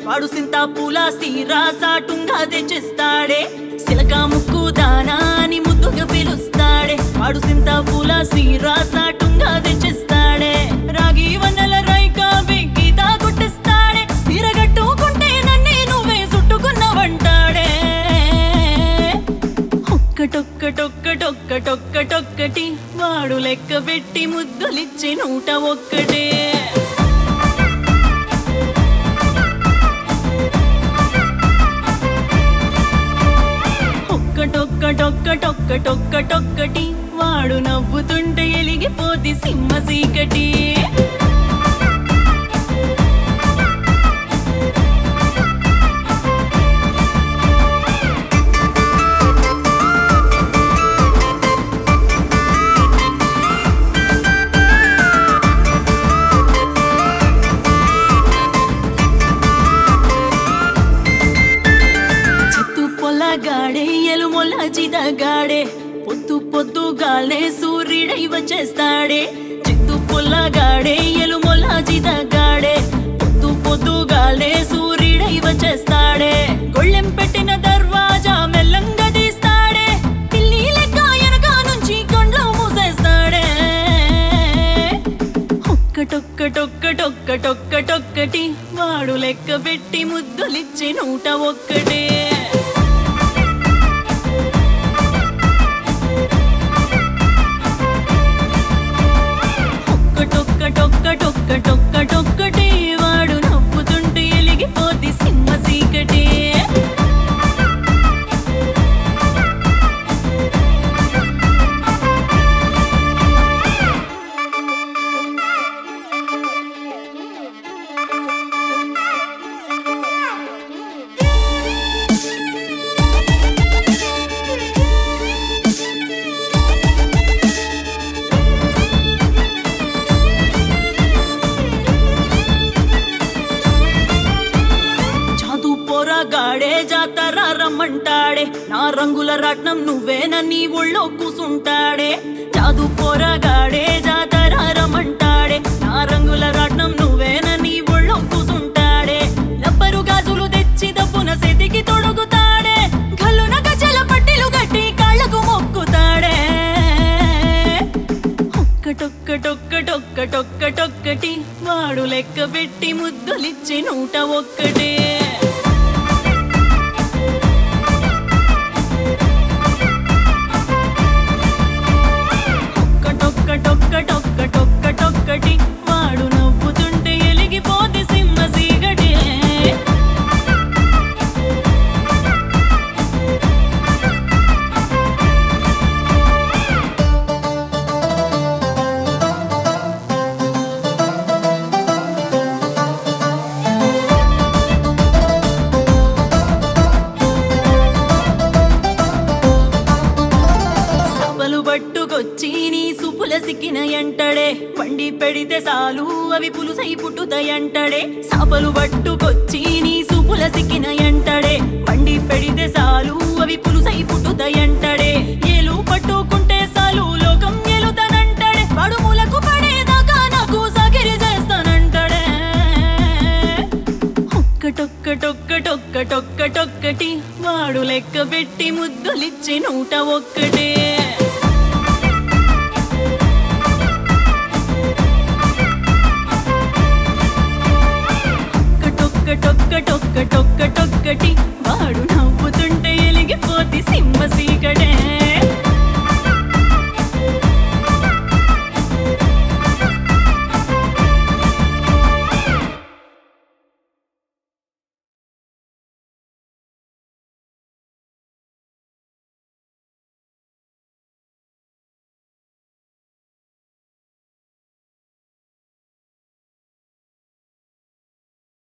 వాడు సింతా పూల సీరా సాటుంగా తెచ్చిస్తాడే సిలక ముక్కు దానా అని ముద్దుగా పిలుస్తాడే వాడు సింతా పూల సీరా సాటుంగా తెచ్చిస్తాడే రాగి వన్నెల రైకా వెంకి తాగుట్టిస్తాడే సీరగట్టుకుంటే నన్నే నువ్వే చుట్టుకున్నవంటాడే ఒక్కటొక్కటొక్కటొక్కటొక్కటి వాడు లెక్క పెట్టి ముద్దులిచ్చి నూట ఒక్కటే ఒక్కటొక్కటొక్కటొక్కటొక్కటి వాడు నవ్వుతుంటే ఎలిగిపోతి సింహ సీకటి చిత్తు పొల్లగాడే ఎలుమొల్ల చితగాడే పొద్దు పొద్దుగాలే సూర్యుడై వచ్చేస్తాడే చిత్తు పొల్లగాడే ఎలుమొల్ల చితగాడే పొద్దు పొద్దుగాలే సూర్యుడై వచ్చేస్తాడే గొళ్ళెం పెట్టిన దర్వాజా మెల్లంగా తీస్తాడే పిల్లి లెక్క వెనక నుంచి కొండ్లో మూసేస్తాడే ఒక్కటొక్కటొక్కటొక్కటొక్కటొక్కటి వాడు లెక్క పెట్టి ముద్దులిచ్చి నూట ఒక్కటే ఒక్కటొక్కటొక్కటొక్కటొక్కటి వాడు నవ్వుతుంటే ఎలిగిపోతి సింహ సీకటి జాదు పోరగాడే జాతర రమ్మంటాడే నా రంగుల రత్నం నువ్వేనని ఒళ్ళో కూసుంటాడే జాదు పోరగాడే జాతర రమ్మంటాడే నా రంగుల రత్నం నువ్వేనని ఒళ్ళో కూసుంటాడే లబ్బరు గాజులు తెచ్చి దప్పున సెతికి తొడుగుతాడే గల్లున గజల పట్టిలు గట్టి కాళ్ళకు మొక్కుతాడే ఒక్కటొక్కటొక్కటొక్కటొక్కటి వాడు లెక్క పెట్టి ముద్దులిచ్చి నూట ఒక్కటే ఒక్కటొక్కటొక్కటొక్కటొక్కటి వాడు నవ్వుతుంటే ఎలిగిపోతే సింహ సీగటే సభలు పట్టుకొచ్చి నీ సుపుల సిక్కిన ఎంటడే వండి పెడితే సాలు అవి పులుసై పుట్టుతాయంటడే సభలు పట్టుకొచ్చి నీ సుపుల సిక్కిన ఎంటడే వండి పెడితే సాలు అవి పులుసై పుట్టుతాయంటడే ఏలు పట్టుకుంటే సాలు లోకం ఎలుతానంటడే పడుములకు పడేదాకా నాకు సగిరి చేస్తానంటడే ఒక్కటొక్కటొక్కటొక్కటొక్కటొక్కటి వాడు లెక్క పెట్టి ముద్దులిచ్చి నూట ఒక్కటే